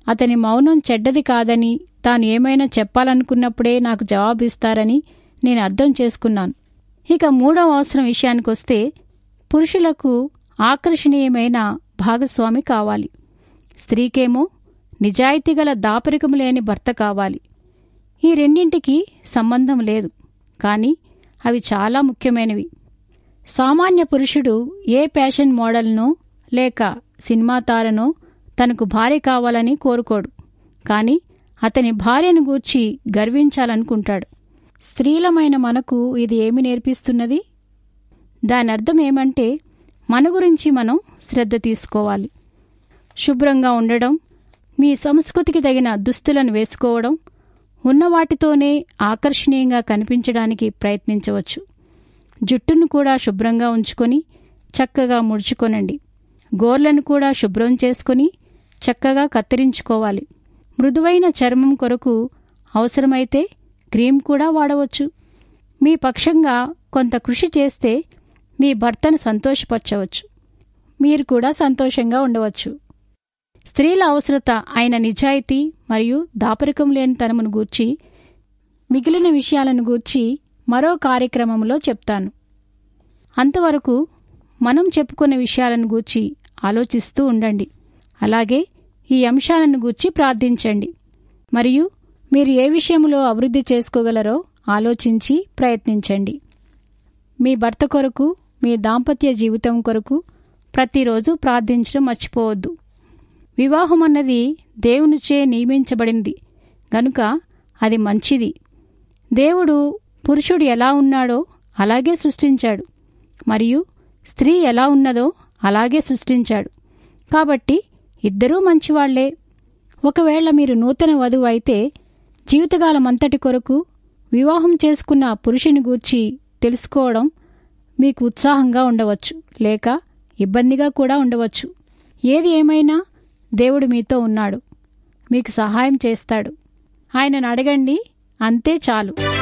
అతని మౌనం చెడ్డది కాదని తాను ఏమైనా చెప్పాలనుకున్నప్పుడే నాకు జవాబిస్తారని నేను అర్థం చేసుకున్నాను ఇక మూడవ అవసరం విషయానికొస్తే పురుషులకు ఆకర్షణీయమైన భాగస్వామి కావాలి స్త్రీకేమో నిజాయితీగల దాపరికము లేని భర్త కావాలి ఈ రెండింటికి సంబంధం లేదు కానీ అవి చాలా ముఖ్యమైనవి సామాన్య పురుషుడు ఏ ఫ్యాషన్ మోడల్నో లేక సినిమా తారనో తనకు భార్య కావాలని కోరుకోడు కానీ అతని భార్యను గూర్చి గర్వించాలనుకుంటాడు స్త్రీలమైన మనకు ఇది ఏమి నేర్పిస్తున్నది దాని అర్థం ఏమంటే మన గురించి మనం శ్రద్ధ తీసుకోవాలి శుభ్రంగా ఉండడం మీ సంస్కృతికి తగిన దుస్తులను వేసుకోవడం ఉన్న వాటితోనే ఆకర్షణీయంగా కనిపించడానికి ప్రయత్నించవచ్చు జుట్టును కూడా శుభ్రంగా ఉంచుకొని చక్కగా ముడుచుకొనండి గోర్లను కూడా శుభ్రం చేసుకొని చక్కగా కత్తిరించుకోవాలి మృదువైన చర్మం కొరకు అవసరమైతే క్రీమ్ కూడా వాడవచ్చు మీ పక్షంగా కొంత కృషి చేస్తే మీ భర్తను సంతోషపరచవచ్చు మీరు కూడా సంతోషంగా ఉండవచ్చు స్త్రీల అవసరత అయిన నిజాయితీ మరియు దాపరికం లేని తనమును గూర్చి మిగిలిన విషయాలను గూర్చి మరో కార్యక్రమంలో చెప్తాను అంతవరకు మనం చెప్పుకునే విషయాలను గూర్చి ఆలోచిస్తూ ఉండండి అలాగే ఈ అంశాలను గూర్చి ప్రార్థించండి మరియు మీరు ఏ విషయంలో అభివృద్ధి చేసుకోగలరో ఆలోచించి ప్రయత్నించండి మీ భర్త కొరకు మీ దాంపత్య జీవితం కొరకు ప్రతిరోజు ప్రార్థించడం మర్చిపోవద్దు వివాహం అన్నది దేవునిచే నియమించబడింది గనుక అది మంచిది దేవుడు పురుషుడు ఎలా ఉన్నాడో అలాగే సృష్టించాడు మరియు స్త్రీ ఎలా ఉన్నదో అలాగే సృష్టించాడు కాబట్టి ఇద్దరూ మంచివాళ్లే ఒకవేళ మీరు నూతన వధువు అయితే జీవితకాలమంతటి కొరకు వివాహం చేసుకున్న పురుషుని గూర్చి తెలుసుకోవడం మీకు ఉత్సాహంగా ఉండవచ్చు లేక ఇబ్బందిగా కూడా ఉండవచ్చు ఏది ఏమైనా దేవుడు మీతో ఉన్నాడు మీకు సహాయం చేస్తాడు ఆయనను అడగండి అంతే చాలు